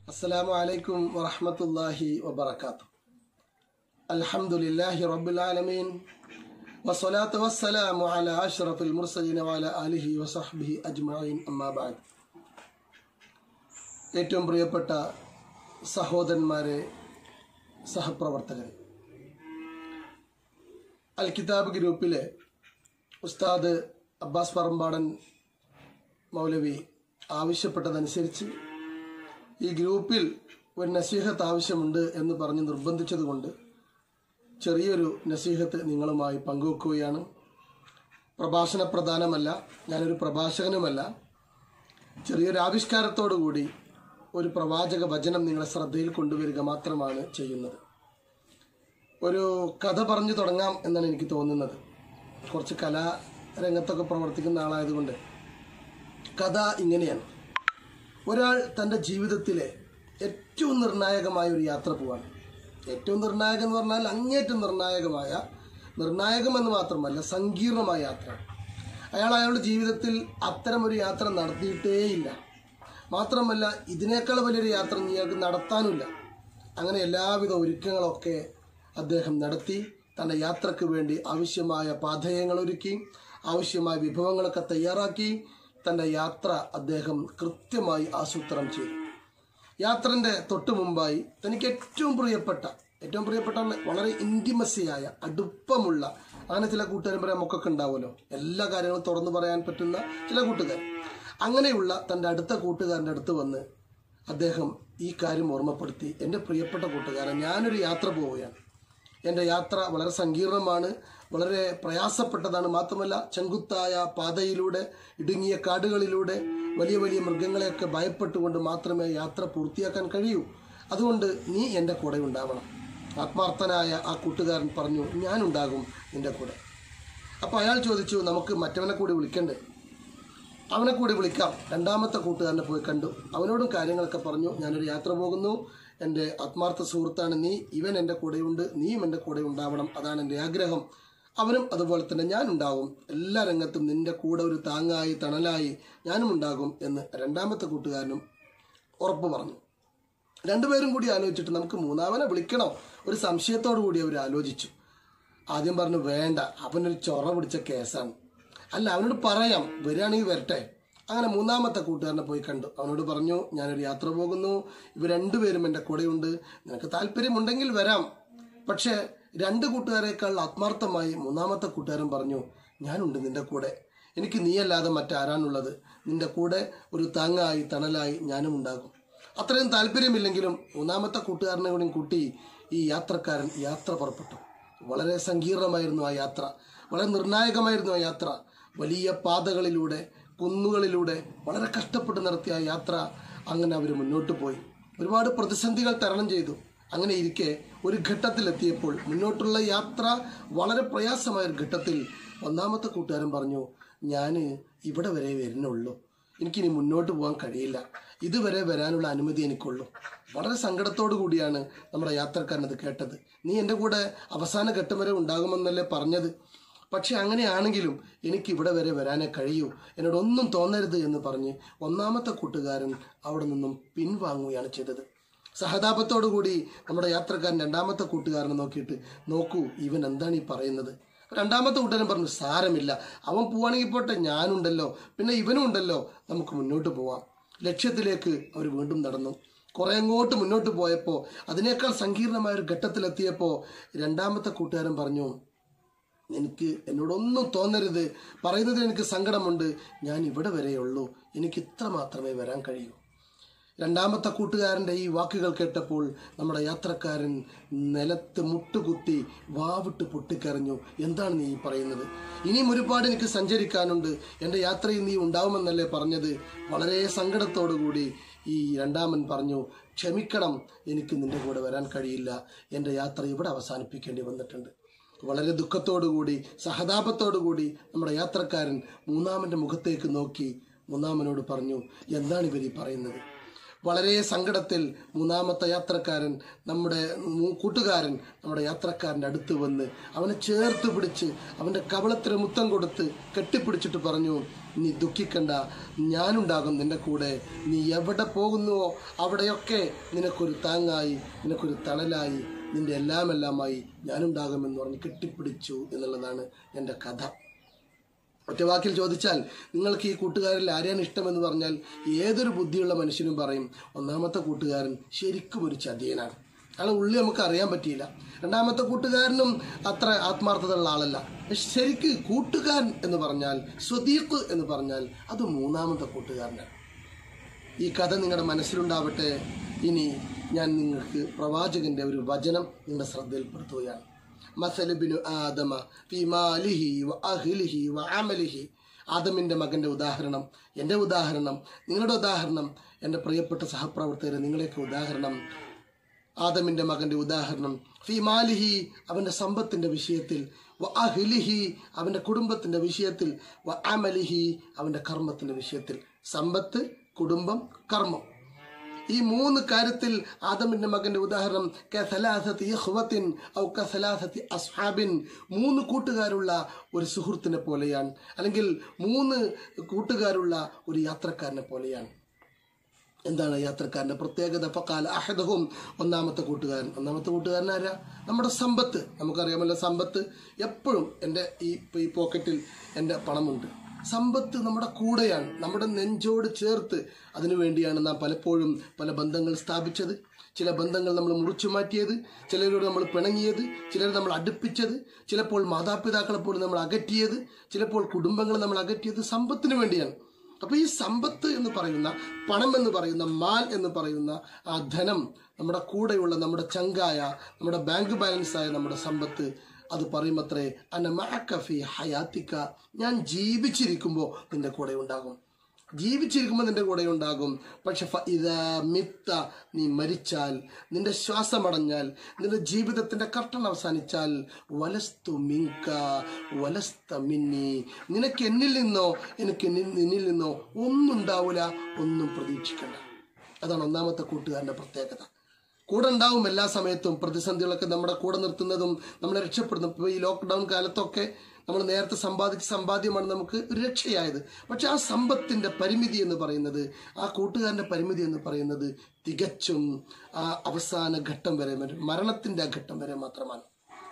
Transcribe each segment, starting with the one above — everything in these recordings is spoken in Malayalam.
السلام عليكم ورحمة الله وبركاته الحمد لله رب العالمين والصلاة والسلام على أشرف المرسلين وعلى آله وصحبه أجمعين أما بعد ഏറ്റവും പ്രിയപ്പെട്ട സഹോദരന്മാരെ സഹപ്രവർത്തകരെ അൽ കിതാബ് ഗ്രൂപ്പിലെ ഉസ്താദ് അബ്ബാസ് പറമ്പാടൻ മൗലവി ആവശ്യപ്പെട്ടതനുസരിച്ച് ഈ ഗ്രൂപ്പിൽ ഒരു നസീഹത്ത് ആവശ്യമുണ്ട് എന്ന് പറഞ്ഞ് നിർബന്ധിച്ചതുകൊണ്ട് ചെറിയൊരു നസീഹത്ത് നിങ്ങളുമായി പങ്കുവെക്കുകയാണ് പ്രഭാഷണ പ്രധാനമല്ല ഞാനൊരു പ്രഭാഷകനുമല്ല ചെറിയൊരു ആവിഷ്കാരത്തോടു കൂടി ഒരു പ്രവാചക വചനം നിങ്ങളെ ശ്രദ്ധയിൽ കൊണ്ടുവരിക മാത്രമാണ് ചെയ്യുന്നത് ഒരു കഥ പറഞ്ഞു തുടങ്ങാം എന്നാണ് എനിക്ക് തോന്നുന്നത് കുറച്ച് കലാരംഗത്തൊക്കെ പ്രവർത്തിക്കുന്ന ആളായതുകൊണ്ട് കഥ ഇങ്ങനെയാണ് ഒരാൾ തൻ്റെ ജീവിതത്തിലെ ഏറ്റവും നിർണായകമായ ഒരു യാത്ര പോവാണ് ഏറ്റവും നിർണായകം എന്ന് പറഞ്ഞാൽ അങ്ങേറ്റം നിർണായകമായ നിർണായകമെന്ന് മാത്രമല്ല സങ്കീർണമായ യാത്ര അയാൾ അയാളുടെ ജീവിതത്തിൽ അത്തരം ഒരു യാത്ര നടത്തിയിട്ടേയില്ല മാത്രമല്ല ഇതിനേക്കാൾ വലിയൊരു യാത്ര ഇയാൾക്ക് നടത്താനുമില്ല അങ്ങനെ എല്ലാവിധ ഒരുക്കങ്ങളൊക്കെ അദ്ദേഹം നടത്തി തൻ്റെ യാത്രയ്ക്ക് വേണ്ടി ആവശ്യമായ പാധേയങ്ങൾ ഒരുക്കി ആവശ്യമായ വിഭവങ്ങളൊക്കെ തയ്യാറാക്കി തൻ്റെ യാത്ര അദ്ദേഹം കൃത്യമായി ആസൂത്രണം ചെയ്തു യാത്രൻ്റെ തൊട്ടു മുമ്പായി തനിക്ക് ഏറ്റവും പ്രിയപ്പെട്ട ഏറ്റവും പ്രിയപ്പെട്ട വളരെ ഇൻറ്റിമസിയായ അടുപ്പമുള്ള അങ്ങനെ ചില കൂട്ടുകാരും പറയാൻ മൊക്കൊക്കെ ഉണ്ടാവുമല്ലോ എല്ലാ കാര്യങ്ങളും തുറന്നു പറയാൻ പറ്റുന്ന ചില കൂട്ടുകാർ അങ്ങനെയുള്ള തൻ്റെ അടുത്ത കൂട്ടുകാരൻ്റെ അടുത്ത് വന്ന് അദ്ദേഹം ഈ കാര്യം ഓർമ്മപ്പെടുത്തി എൻ്റെ പ്രിയപ്പെട്ട കൂട്ടുകാരൻ ഞാനൊരു യാത്ര പോവുകയാണ് എൻ്റെ യാത്ര വളരെ സങ്കീർണമാണ് വളരെ പ്രയാസപ്പെട്ടതാണ് മാത്രമല്ല ചെങ്കുത്തായ പാതയിലൂടെ ഇടുങ്ങിയ കാടുകളിലൂടെ വലിയ വലിയ മൃഗങ്ങളെയൊക്കെ ഭയപ്പെട്ടുകൊണ്ട് മാത്രമേ യാത്ര പൂർത്തിയാക്കാൻ കഴിയൂ അതുകൊണ്ട് നീ എൻ്റെ കൂടെ ഉണ്ടാവണം ആത്മാർത്ഥനായ ആ കൂട്ടുകാരൻ പറഞ്ഞു ഞാനുണ്ടാകും നിൻ്റെ കൂടെ അപ്പോൾ അയാൾ ചോദിച്ചു നമുക്ക് മറ്റവനെ കൂടി വിളിക്കണ്ടേ അവനെ കൂടി വിളിക്കാം രണ്ടാമത്തെ കൂട്ടുകാരനെ പോയി കണ്ടു അവനോടും കാര്യങ്ങളൊക്കെ പറഞ്ഞു ഞാനൊരു യാത്ര പോകുന്നു എൻ്റെ ആത്മാർത്ഥ സുഹൃത്താണ് നീ ഇവൻ എൻ്റെ കൂടെയുണ്ട് നീയും എൻ്റെ കൂടെ ഉണ്ടാവണം അതാണ് എൻ്റെ ആഗ്രഹം അവനും അതുപോലെ തന്നെ ഞാനുണ്ടാകും എല്ലാ രംഗത്തും നിന്റെ കൂടെ ഒരു താങ്ങായി തണലായി ഞാനും ഉണ്ടാകും എന്ന് രണ്ടാമത്തെ കൂട്ടുകാരനും ഉറപ്പ് പറഞ്ഞു രണ്ടുപേരും കൂടി ആലോചിച്ചിട്ട് നമുക്ക് മൂന്നാമനെ വിളിക്കണോ ഒരു സംശയത്തോടു കൂടി അവർ ആലോചിച്ചു ആദ്യം പറഞ്ഞു വേണ്ട അവനൊരു ചൊറ പിടിച്ച കേസാണ് അല്ല അവനോട് പറയാം വരികയാണെങ്കിൽ വരട്ടെ അങ്ങനെ മൂന്നാമത്തെ കൂട്ടുകാരനെ പോയി കണ്ടു അവനോട് പറഞ്ഞു ഞാനൊരു യാത്ര പോകുന്നു ഇവർ രണ്ടുപേരും എൻ്റെ കൂടെയുണ്ട് നിനക്ക് താല്പര്യമുണ്ടെങ്കിൽ വരാം പക്ഷേ രണ്ട് കൂട്ടുകാരേക്കാൾ ആത്മാർത്ഥമായി മൂന്നാമത്തെ കൂട്ടുകാരൻ പറഞ്ഞു ഞാനുണ്ട് നിന്റെ കൂടെ എനിക്ക് നീയല്ലാതെ മറ്റാരാണുള്ളത് നിന്റെ കൂടെ ഒരു താങ്ങായി തണലായി ഞാനും ഉണ്ടാകും അത്രയും താല്പര്യമില്ലെങ്കിലും മൂന്നാമത്തെ കൂട്ടുകാരനെ കൂടി കൂട്ടി ഈ യാത്രക്കാരൻ യാത്ര പുറപ്പെട്ടു വളരെ സങ്കീർണമായിരുന്നു ആ യാത്ര വളരെ നിർണായകമായിരുന്നു ആ യാത്ര വലിയ പാതകളിലൂടെ കുന്നുകളിലൂടെ വളരെ കഷ്ടപ്പെട്ട് നടത്തിയ ആ യാത്ര അങ്ങനെ അവർ മുന്നോട്ട് പോയി ഒരുപാട് പ്രതിസന്ധികൾ തരണം ചെയ്തു അങ്ങനെ ഇരിക്കെ ഒരു ഘട്ടത്തിലെത്തിയപ്പോൾ മുന്നോട്ടുള്ള യാത്ര വളരെ പ്രയാസമായ ഒരു ഘട്ടത്തിൽ ഒന്നാമത്തെ കൂട്ടുകാരൻ പറഞ്ഞു ഞാൻ ഇവിടെ വരെ വരുന്നുള്ളൂ എനിക്കിനി മുന്നോട്ട് പോകാൻ കഴിയില്ല ഇതുവരെ വരാനുള്ള അനുമതി എനിക്കുള്ളൂ വളരെ സങ്കടത്തോടു കൂടിയാണ് നമ്മുടെ യാത്രക്കാരൻ അത് കേട്ടത് നീ എൻ്റെ കൂടെ അവസാന ഘട്ടം വരെ ഉണ്ടാകുമെന്നല്ലേ പറഞ്ഞത് പക്ഷെ അങ്ങനെയാണെങ്കിലും എനിക്ക് ഇവിടെ വരെ വരാനേ കഴിയൂ എന്നോട് ഒന്നും തോന്നരുത് എന്ന് പറഞ്ഞ് ഒന്നാമത്തെ കൂട്ടുകാരൻ അവിടെ നിന്നും പിൻവാങ്ങുകയാണ് ചെയ്തത് സഹതാപത്തോടു കൂടി നമ്മുടെ യാത്രക്കാരൻ രണ്ടാമത്തെ കൂട്ടുകാരനെ നോക്കിയിട്ട് നോക്കൂ ഇവൻ എന്താണ് ഈ പറയുന്നത് രണ്ടാമത്തെ കൂട്ടുകാരൻ പറഞ്ഞു സാരമില്ല അവൻ പോവാണെങ്കിൽ പോട്ടെ ഞാനുണ്ടല്ലോ പിന്നെ ഇവനും ഉണ്ടല്ലോ നമുക്ക് മുന്നോട്ട് പോവാം ലക്ഷ്യത്തിലേക്ക് അവർ വീണ്ടും നടന്നു കുറെ അങ്ങോട്ട് മുന്നോട്ട് പോയപ്പോൾ അതിനേക്കാൾ സങ്കീർണമായ ഒരു ഘട്ടത്തിലെത്തിയപ്പോൾ രണ്ടാമത്തെ കൂട്ടുകാരൻ പറഞ്ഞു എനിക്ക് എന്നോടൊന്നും തോന്നരുത് പറയുന്നതിൽ എനിക്ക് സങ്കടമുണ്ട് ഞാൻ ഇവിടെ വരെയുള്ളൂ എനിക്ക് ഇത്ര മാത്രമേ വരാൻ കഴിയൂ രണ്ടാമത്തെ കൂട്ടുകാരൻ്റെ ഈ വാക്കുകൾ കേട്ടപ്പോൾ നമ്മുടെ യാത്രക്കാരൻ നിലത്ത് മുട്ടുകുത്തി വാവിട്ട് പൊട്ടിക്കരഞ്ഞു എന്താണ് നീ ഈ പറയുന്നത് ഇനിയും ഒരുപാട് എനിക്ക് സഞ്ചരിക്കാനുണ്ട് എൻ്റെ യാത്രയിൽ നീ ഉണ്ടാവുമെന്നല്ലേ പറഞ്ഞത് വളരെ സങ്കടത്തോടു കൂടി ഈ രണ്ടാമൻ പറഞ്ഞു ക്ഷമിക്കണം എനിക്ക് നിന്റെ കൂടെ വരാൻ കഴിയില്ല എൻ്റെ യാത്ര ഇവിടെ അവസാനിപ്പിക്കേണ്ടി വന്നിട്ടുണ്ട് വളരെ ദുഃഖത്തോടുകൂടി സഹതാപത്തോടുകൂടി നമ്മുടെ യാത്രക്കാരൻ മൂന്നാമൻ്റെ മുഖത്തേക്ക് നോക്കി മൂന്നാമനോട് പറഞ്ഞു എന്താണ് ഇവർ ഈ പറയുന്നത് വളരെ സങ്കടത്തിൽ മൂന്നാമത്തെ യാത്രക്കാരൻ നമ്മുടെ മൂ- കൂട്ടുകാരൻ നമ്മുടെ യാത്രക്കാരൻ്റെ അടുത്ത് വന്ന് അവനെ ചേർത്ത് പിടിച്ച് അവൻ്റെ കവളത്തിന് മുത്തം കൊടുത്ത് കെട്ടിപ്പിടിച്ചിട്ട് പറഞ്ഞു നീ ദുഃഖിക്കണ്ട ഞാനുണ്ടാകും നിന്റെ കൂടെ നീ എവിടെ പോകുന്നുവോ അവിടെയൊക്കെ നിനക്കൊരു താങ്ങായി നിനക്കൊരു തണലായി നിന്റെ എല്ലാമെല്ലാമായി ഞാനുണ്ടാകുമെന്ന് പറഞ്ഞ് കെട്ടിപ്പിടിച്ചു എന്നുള്ളതാണ് എൻ്റെ കഥ ഒറ്റ വാക്കിൽ ചോദിച്ചാൽ നിങ്ങൾക്ക് ഈ കൂട്ടുകാരിൽ ആരെയാണ് ഇഷ്ടമെന്ന് പറഞ്ഞാൽ ഏതൊരു ബുദ്ധിയുള്ള മനുഷ്യനും പറയും ഒന്നാമത്തെ കൂട്ടുകാരൻ ശരിക്കും ഒരു ചതിയനാണ് അയാളെ ഉള്ളി നമുക്ക് അറിയാൻ പറ്റിയില്ല രണ്ടാമത്തെ കൂട്ടുകാരനും അത്ര ആത്മാർത്ഥതയുള്ള ആളല്ല പക്ഷെ ശരിക്ക് കൂട്ടുകാരൻ എന്ന് പറഞ്ഞാൽ സ്വദീഖ് എന്ന് പറഞ്ഞാൽ അത് മൂന്നാമത്തെ കൂട്ടുകാരനാണ് ഈ കഥ നിങ്ങളുടെ മനസ്സിലുണ്ടാവട്ടെ ഇനി ഞാൻ നിങ്ങൾക്ക് പ്രവാചകന്റെ ഒരു വചനം നിങ്ങളുടെ ശ്രദ്ധയിൽപ്പെടുത്തുകയാണ് മസലബിനു ആദമ ഫി മാലിഹി വ അഹ്ലിഹി വ അമലിഹി ആദമിൻ്റെ മകൻ്റെ ഉദാഹരണം എൻ്റെ ഉദാഹരണം നിങ്ങളുടെ ഉദാഹരണം എൻ്റെ പ്രിയപ്പെട്ട സഹപ്രവർത്തകരെ നിങ്ങളെയൊക്കെ ഉദാഹരണം ആദമിൻ്റെ മകൻ്റെ ഉദാഹരണം ഫി മാലിഹി അവൻ്റെ സമ്പത്തിൻ്റെ വിഷയത്തിൽ വ അഹ്ലിഹി അവൻ്റെ കുടുംബത്തിൻ്റെ വിഷയത്തിൽ വ അമലിഹി അവൻ്റെ കർമ്മത്തിൻ്റെ വിഷയത്തിൽ സമ്പത്ത് കുടുംബം കർമ്മം ഈ മൂന്ന് കാര്യത്തിൽ ആദമിന്റെ മകന്റെ ഉദാഹരണം കസലാസത്തി ഇഖ്വത്തിൻ ഔ കസലാസത്തി അസ്ഹാബിൻ മൂന്ന് കൂട്ടുകാരുള്ള ഒരു സുഹൃത്തിനെ പോലെയാണ് അല്ലെങ്കിൽ മൂന്ന് കൂട്ടുകാരുള്ള ഒരു യാത്രക്കാരനെ പോലെയാണ് എന്താണ് യാത്രക്കാരന്റെ പ്രത്യേകത ഫക്കാൽ അഹദഹും ഒന്നാമത്തെ കൂട്ടുകാരൻ ഒന്നാമത്തെ കൂട്ടുകാരൻ ആരാ നമ്മുടെ സമ്പത്ത് നമുക്കറിയാമല്ലോ സമ്പത്ത് എപ്പോഴും എൻ്റെ ഈ ഈ പോക്കറ്റിൽ എൻ്റെ പണമുണ്ട് സമ്പത്ത് നമ്മുടെ കൂടെയാണ് നമ്മുടെ നെഞ്ചോട് ചേർത്ത് അതിനു വേണ്ടിയാണ് നാം പലപ്പോഴും പല ബന്ധങ്ങൾ സ്ഥാപിച്ചത് ചില ബന്ധങ്ങൾ നമ്മൾ മുറിച്ചു മാറ്റിയത് ചിലരോട് നമ്മൾ പിണങ്ങിയത് ചിലർ നമ്മൾ അടുപ്പിച്ചത് ചിലപ്പോൾ മാതാപിതാക്കളെ പോലും നമ്മൾ അകറ്റിയത് ചിലപ്പോൾ കുടുംബങ്ങൾ നമ്മൾ അകറ്റിയത് സമ്പത്തിന് വേണ്ടിയാണ് അപ്പൊ ഈ സമ്പത്ത് എന്ന് പറയുന്ന പണം എന്ന് പറയുന്ന മാൽ എന്ന് പറയുന്ന ആ ധനം നമ്മുടെ കൂടെയുള്ള നമ്മുടെ ചങ്കായ നമ്മുടെ ബാങ്ക് ബാലൻസ് ആയ നമ്മുടെ സമ്പത്ത് അത് പറയുമത്രേ അന മഅക്കഫി ഹയാത്തിക്ക ഞാൻ ജീവിച്ചിരിക്കുമ്പോൾ നിന്റെ കൂടെ ഉണ്ടാകും ജീവിച്ചിരിക്കുമ്പോൾ നിന്റെ കൂടെ ഉണ്ടാകും പക്ഷെ ഫ ഇതാ മിത്ത നീ മരിച്ചാൽ നിന്റെ ശ്വാസമടഞ്ഞാൽ നിന്റെ ജീവിതത്തിന്റെ കർട്ടൻ അവസാനിച്ചാൽ വലസ്തു മിങ്ക വലസ്ത മിന്നി നിനക്ക് എന്നിൽ നിന്നോ എനിക്ക് നി- നിന്നിൽ നിന്നോ ഒന്നും ഉണ്ടാവില്ല ഒന്നും പ്രതീക്ഷിക്കണ്ട അതാണ് ഒന്നാമത്തെ കൂട്ടുകാരന്റെ പ്രത്യേകത കൂടെ ഉണ്ടാവും എല്ലാ സമയത്തും പ്രതിസന്ധികളൊക്കെ നമ്മുടെ കൂടെ നിർത്തുന്നതും നമ്മളെ രക്ഷപ്പെടുന്നു ഇപ്പോൾ ഈ ലോക്ക്ഡൗൺ കാലത്തൊക്കെ നമ്മൾ നേരത്തെ സമ്പാദിച്ച സമ്പാദ്യമാണ് നമുക്ക് ഒരു രക്ഷയായത് പക്ഷെ ആ സമ്പത്തിന്റെ പരിമിതി എന്ന് പറയുന്നത് ആ കൂട്ടുകാരന്റെ പരിമിതി എന്ന് പറയുന്നത് തികച്ചും ആ അവസാന ഘട്ടം വരെ മരണത്തിന്റെ ആ ഘട്ടം വരെ മാത്രമാണ്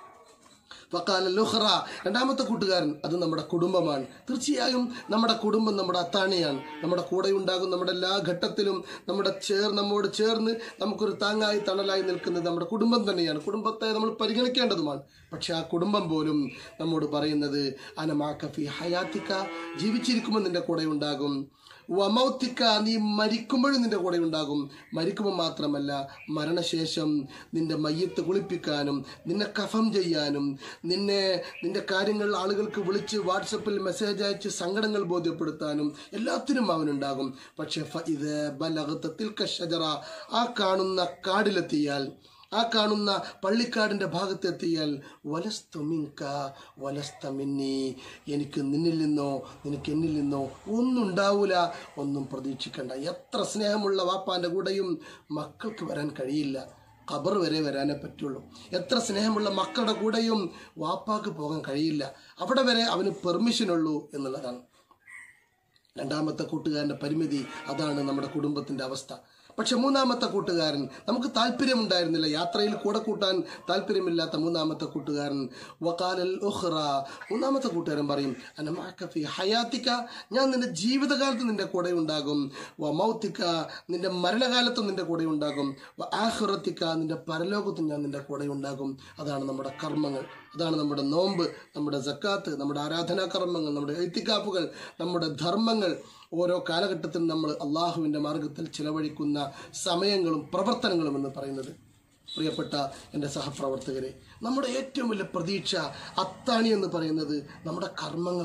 വക്കാല ലുഹ്റ രണ്ടാമത്തെ കൂട്ടുകാരൻ അത് നമ്മുടെ കുടുംബമാണ് തീർച്ചയായും നമ്മുടെ കുടുംബം നമ്മുടെ അത്താണിയാണ് നമ്മുടെ കൂടെ ഉണ്ടാകും നമ്മുടെ എല്ലാ ഘട്ടത്തിലും നമ്മുടെ ചേർ നമ്മോട് ചേർന്ന് നമുക്കൊരു താങ്ങായി തണലായി നിൽക്കുന്നത് നമ്മുടെ കുടുംബം തന്നെയാണ് കുടുംബത്തെ നമ്മൾ പരിഗണിക്കേണ്ടതുമാണ് പക്ഷെ ആ കുടുംബം പോലും നമ്മോട് പറയുന്നത് അനമാക്കഫി ഹയാത്തിക്ക ജീവിച്ചിരിക്കുമ്പോൾ നിന്റെ കൂടെ ഉണ്ടാകും വമൗത്തിക്ക നീ മരിക്കുമ്പോഴും നിന്റെ കൂടെ ഉണ്ടാകും മരിക്കുമ്പോൾ മാത്രമല്ല മരണശേഷം നിന്റെ മയ്യത്ത് കുളിപ്പിക്കാനും നിന്നെ കഫം ചെയ്യാനും നിന്നെ നിന്റെ കാര്യങ്ങൾ ആളുകൾക്ക് വിളിച്ച് വാട്സപ്പിൽ മെസ്സേജ് അയച്ച് സങ്കടങ്ങൾ ബോധ്യപ്പെടുത്താനും എല്ലാത്തിനും അവനുണ്ടാകും പക്ഷെ ഫ ഇത് ബലഹത്തത്തിൽ കഷജറ ആ കാണുന്ന കാടിലെത്തിയാൽ ആ കാണുന്ന പള്ളിക്കാടിന്റെ ഭാഗത്തെത്തിയാൽ വലസ്തുമിങ്ക വലസ്തമിന്നി എനിക്ക് നിന്നിൽ നിന്നോ നിനക്ക് എന്നിൽ നിന്നോ ഒന്നും ഉണ്ടാവൂല ഒന്നും പ്രതീക്ഷിക്കണ്ട എത്ര സ്നേഹമുള്ള വാപ്പാന്റെ കൂടെയും മക്കൾക്ക് വരാൻ കഴിയില്ല ഖബർ വരെ വരാനേ പറ്റുള്ളൂ എത്ര സ്നേഹമുള്ള മക്കളുടെ കൂടെയും വാപ്പാക്ക് പോകാൻ കഴിയില്ല അവിടെ വരെ അവന് പെർമിഷൻ ഉള്ളൂ എന്നുള്ളതാണ് രണ്ടാമത്തെ കൂട്ടുകാരന്റെ പരിമിതി അതാണ് നമ്മുടെ കുടുംബത്തിന്റെ അവസ്ഥ പക്ഷെ മൂന്നാമത്തെ കൂട്ടുകാരൻ നമുക്ക് താല്പര്യമുണ്ടായിരുന്നില്ല യാത്രയിൽ കൂടെ കൂട്ടാൻ താല്പര്യമില്ലാത്ത മൂന്നാമത്തെ കൂട്ടുകാരൻ വക്കാലൽ ഉഹ്റ മൂന്നാമത്തെ കൂട്ടുകാരൻ പറയും അനമാക്കഫി ഹയാത്തിക്ക ഞാൻ നിന്റെ ജീവിതകാലത്ത് നിന്റെ കൂടെ ഉണ്ടാകും വ മൗത്തിക്ക നിന്റെ മരണകാലത്തും നിന്റെ കൂടെ ഉണ്ടാകും വ ആഹുറത്തിക്ക നിന്റെ പരലോകത്തും ഞാൻ നിന്റെ കൂടെ ഉണ്ടാകും അതാണ് നമ്മുടെ കർമ്മങ്ങൾ അതാണ് നമ്മുടെ നോമ്പ് നമ്മുടെ സക്കാത്ത് നമ്മുടെ ആരാധനാ കർമ്മങ്ങൾ നമ്മുടെ എഴുത്തിക്കാപ്പുകൾ നമ്മുടെ ധർമ്മങ്ങൾ ഓരോ കാലഘട്ടത്തിലും നമ്മൾ അള്ളാഹുവിൻ്റെ മാർഗത്തിൽ ചിലവഴിക്കുന്ന സമയങ്ങളും പ്രവർത്തനങ്ങളും എന്ന് പറയുന്നത് പ്രിയപ്പെട്ട എൻ്റെ സഹപ്രവർത്തകരെ നമ്മുടെ ഏറ്റവും വലിയ പ്രതീക്ഷ അത്താണി എന്ന് പറയുന്നത് നമ്മുടെ കർമ്മങ്ങളാണ്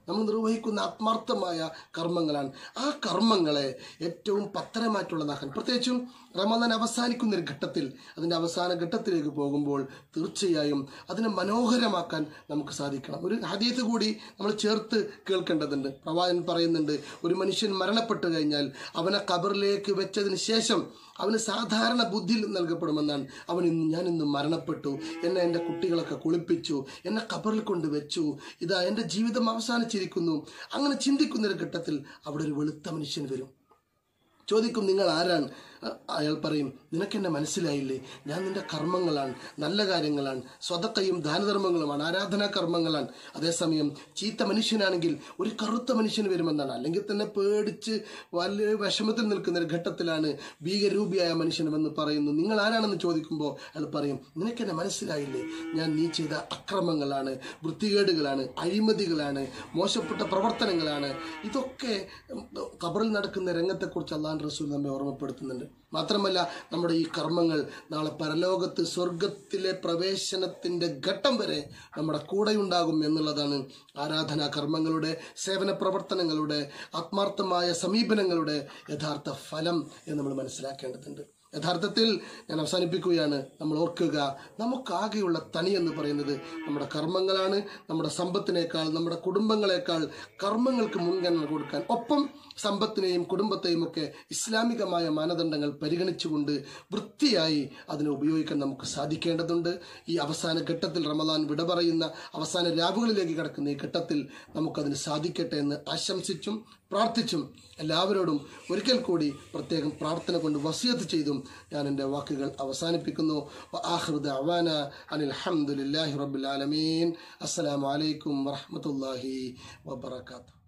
നമ്മൾ നിർവഹിക്കുന്ന ആത്മാർത്ഥമായ കർമ്മങ്ങളാണ് ആ കർമ്മങ്ങളെ ഏറ്റവും പത്തരമായിട്ടുള്ളതാക്കാൻ പ്രത്യേകിച്ചും റമദാൻ അവസാനിക്കുന്ന ഒരു ഘട്ടത്തിൽ അതിൻ്റെ അവസാന ഘട്ടത്തിലേക്ക് പോകുമ്പോൾ തീർച്ചയായും അതിനെ മനോഹരമാക്കാൻ നമുക്ക് സാധിക്കണം ഒരു ഹദീത്ത് കൂടി നമ്മൾ ചേർത്ത് കേൾക്കേണ്ടതുണ്ട് പ്രവാചകൻ പറയുന്നുണ്ട് ഒരു മനുഷ്യൻ മരണപ്പെട്ടു കഴിഞ്ഞാൽ അവനെ കബറിലേക്ക് വെച്ചതിന് ശേഷം അവന് സാധാരണ ബുദ്ധി നൽകപ്പെടുമെന്നാണ് അവൻ ഇന്ന് ഞാൻ ഇന്ന് മരണപ്പെട്ടു എന്നെ എൻ്റെ കുട്ടികളൊക്കെ കുളിപ്പിച്ചു എന്നെ കബറിൽ കൊണ്ട് വെച്ചു ഇതാ എൻ്റെ ജീവിതം അവസാനിച്ചിരിക്കുന്നു അങ്ങനെ ചിന്തിക്കുന്ന ഒരു ഘട്ടത്തിൽ അവിടെ ഒരു വെളുത്ത മനുഷ്യൻ വരും ചോദിക്കും നിങ്ങൾ ആരാണ് അ- അയാൾ പറയും നിനക്കെന്നെ മനസ്സിലായില്ലേ ഞാൻ നിന്റെ കർമ്മങ്ങളാണ് നല്ല കാര്യങ്ങളാണ് സ്വതക്കയും ദാനധർമ്മങ്ങളുമാണ് ആരാധനാ കർമ്മങ്ങളാണ് അതേസമയം ചീത്ത മനുഷ്യനാണെങ്കിൽ ഒരു കറുത്ത മനുഷ്യൻ വരുമെന്നാണ് അല്ലെങ്കിൽ തന്നെ പേടിച്ച് വലിയ വിഷമത്തിൽ നിൽക്കുന്ന ഒരു ഘട്ടത്തിലാണ് ഭീകരൂപിയായ മനുഷ്യനുമെന്ന് പറയുന്നു നിങ്ങൾ ആരാണെന്ന് ചോദിക്കുമ്പോൾ അയാൾ പറയും നിനക്കെന്നെ മനസ്സിലായില്ലേ ഞാൻ നീ ചെയ്ത അക്രമങ്ങളാണ് വൃത്തികേടുകളാണ് അഴിമതികളാണ് മോശപ്പെട്ട പ്രവർത്തനങ്ങളാണ് ഇതൊക്കെ ഉം, ഖബറിൽ നടക്കുന്ന രംഗത്തെക്കുറിച്ച് അള്ളാൻ റസൂൽ നമ്മെ ഓർമ്മപ്പെടുത്തുന്നുണ്ട് മാത്രമല്ല നമ്മുടെ ഈ കർമ്മങ്ങൾ നാളെ പരലോകത്ത് സ്വർഗത്തിലെ പ്രവേശനത്തിന്റെ ഘട്ടം വരെ നമ്മുടെ കൂടെയുണ്ടാകും എന്നുള്ളതാണ് ആരാധനാ കർമ്മങ്ങളുടെ സേവന പ്രവർത്തനങ്ങളുടെ ആത്മാർത്ഥമായ സമീപനങ്ങളുടെ യഥാർത്ഥ ഫലം എന്ന് നമ്മൾ മനസ്സിലാക്കേണ്ടതുണ്ട് യഥാർത്ഥത്തിൽ ഞാൻ അവസാനിപ്പിക്കുകയാണ് നമ്മൾ ഓർക്കുക നമുക്കാകെയുള്ള തനി എന്ന് പറയുന്നത് നമ്മുടെ കർമ്മങ്ങളാണ് നമ്മുടെ സമ്പത്തിനേക്കാൾ നമ്മുടെ കുടുംബങ്ങളെക്കാൾ കർമ്മങ്ങൾക്ക് മുൻഗണന കൊടുക്കാൻ ഒപ്പം സമ്പത്തിനെയും കുടുംബത്തെയും ഒക്കെ ഇസ്ലാമികമായ മാനദണ്ഡങ്ങൾ പരിഗണിച്ചുകൊണ്ട് വൃത്തിയായി അതിനെ ഉപയോഗിക്കാൻ നമുക്ക് സാധിക്കേണ്ടതുണ്ട് ഈ അവസാന ഘട്ടത്തിൽ റമദാൻ വിട പറയുന്ന അവസാന രാവുകളിലേക്ക് കിടക്കുന്ന ഈ ഘട്ടത്തിൽ നമുക്കതിന് സാധിക്കട്ടെ എന്ന് ആശംസിച്ചും പ്രാർത്ഥിച്ചും എല്ലാവരോടും ഒരിക്കൽ കൂടി പ്രത്യേകം പ്രാർത്ഥന കൊണ്ട് വസിയത്ത് ചെയ്തും ഞാൻ എൻ്റെ വാക്കുകൾ അവസാനിപ്പിക്കുന്നു ആഹൃദ അവാന അനിൽ അഹമ്മദില്ലാഹി റബ്ബുൽ ആലമീൻ അസ്സലാമു അലൈക്കും വറഹ്മത്തുള്ളാഹി വബറകാതുഹു